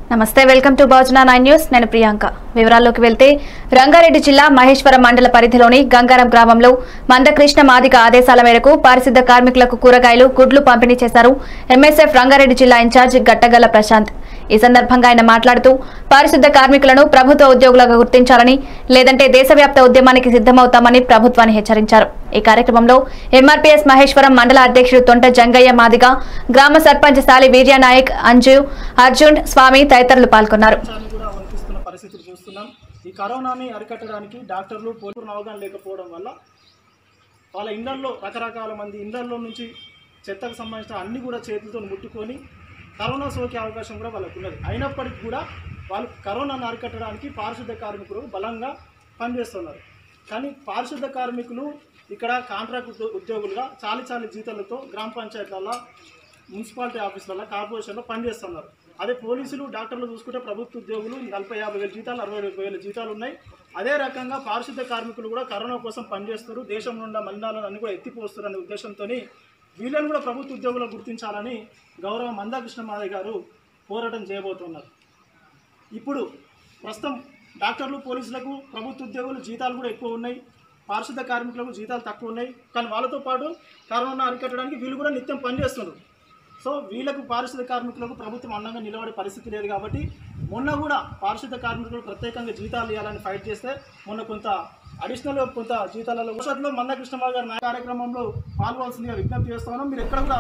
నమస్తే welcome to Bhojana nine news నేను ప్రియాంక వివరాల్లోకి వెళ్తే రంగారెడ్డి జిల్లా మహేశ్వరం మండల పరిధిలోని గంగారం గ్రామంలో మందకృష్ణ మాదిక ఆదేశాల మేరకు పారిశుద్ధ కార్మికులకు కూరగాయలు గుడ్లు పంపిణీ చేశారు ఎంఎస్ఎఫ్ రంగారెడ్డి జిల్లా ఇన్ఛార్జ్ గట్టగల్ల ప్రశాంత్ ఈ సందర్భంగా ఆయన మాట్లాడుతూ పారిశుద్ధ కార్మికులను ప్రభుత్వ ఉద్యోగులుగా గుర్తించాలని లేదంటే దేశవ్యాప్త ఉద్యమానికి సిద్ధమవుతామని ప్రభుత్వాన్ని హెచ్చరించారు ఈ కార్యక్రమంలో ఎంఆర్పీఎస్ మహేశ్వరం మండల అధ్యక్షుడు తొంట జంగయ్య మాదిగ గ్రామ సర్పంచ్ సాలి వీర్యానాయక్ అంజు అర్జున్ స్వామి తదితరులు పాల్గొన్నారు అంశాన్ని కూడా వర్తిస్తున్న పరిస్థితులు చూస్తున్నాం ఈ కరోనాని అరికట్టడానికి డాక్టర్లు పోలీసులు అవగాహన లేకపోవడం వల్ల వాళ్ళ ఇళ్లల్లో రకరకాల మంది ఇళ్లల్లో నుంచి చెత్తకు సంబంధించిన అన్ని కూడా చేతులతో ముట్టుకొని కరోనా సోకే అవకాశం కూడా వాళ్ళకు ఉన్నది అయినప్పటికీ కూడా వాళ్ళు కరోనాను అరికట్టడానికి పారిశుద్ధ కార్మికులు బలంగా పనిచేస్తున్నారు కానీ పారిశుద్ధ కార్మికులు ఇక్కడ కాంట్రాక్ట్ ఉద్యో- ఉద్యోగులుగా చాలి చాలి జీతాలతో గ్రామ పంచాయతీలలో మున్సిపాలిటీ ఆఫీసులలో కార్పొరేషన్లో పనిచేస్తున్నారు అదే పోలీసులు డాక్టర్లు చూసుకుంటే ప్రభుత్వ ఉద్యోగులు నలభై యాభై వేల జీతాలు అరవై వేల జీతాలు ఉన్నాయి అదే రకంగా పారిశుద్ధ కార్మికులు కూడా కరోనా కోసం పనిచేస్తారు దేశంలో ఉన్న మలినాలను అన్ని కూడా ఎత్తిపోస్తారు అనే ఉద్దేశంతో వీళ్ళని కూడా ప్రభుత్వ ఉద్యోగులు గుర్తించాలని గౌరవ మందాకృష్ణ మాదయ్య గారు పోరాటం చేయబోతున్నారు ఇప్పుడు ప్రస్తుతం డాక్టర్లు పోలీసులకు ప్రభుత్వ ఉద్యోగులు జీతాలు కూడా ఎక్కువ ఉన్నాయి పారిశుద్ధ కార్మికులకు జీతాలు తక్కువ ఉన్నాయి కానీ వాళ్ళతో పాటు కరోనా అరికట్టడానికి వీళ్ళు కూడా నిత్యం పనిచేస్తున్నారు సో వీళ్ళకు పారిశుద్ధ కార్మికులకు ప్రభుత్వం అండంగా నిలబడే పరిస్థితి లేదు కాబట్టి మొన్న కూడా పారిశుద్ధ కార్మికులకు ప్రత్యేకంగా జీతాలు ఇవ్వాలని ఫైట్ చేస్తే మొన్న కొంత అడిషనల్ కొంత జీతాలలో భవిష్యత్తులో మంద కృష్ణమాల్ గారి నాయ కార్యక్రమంలో పాల్గొవాల్సిందిగా విజ్ఞప్తి చేస్తున్నాం మీరు ఎక్కడ కూడా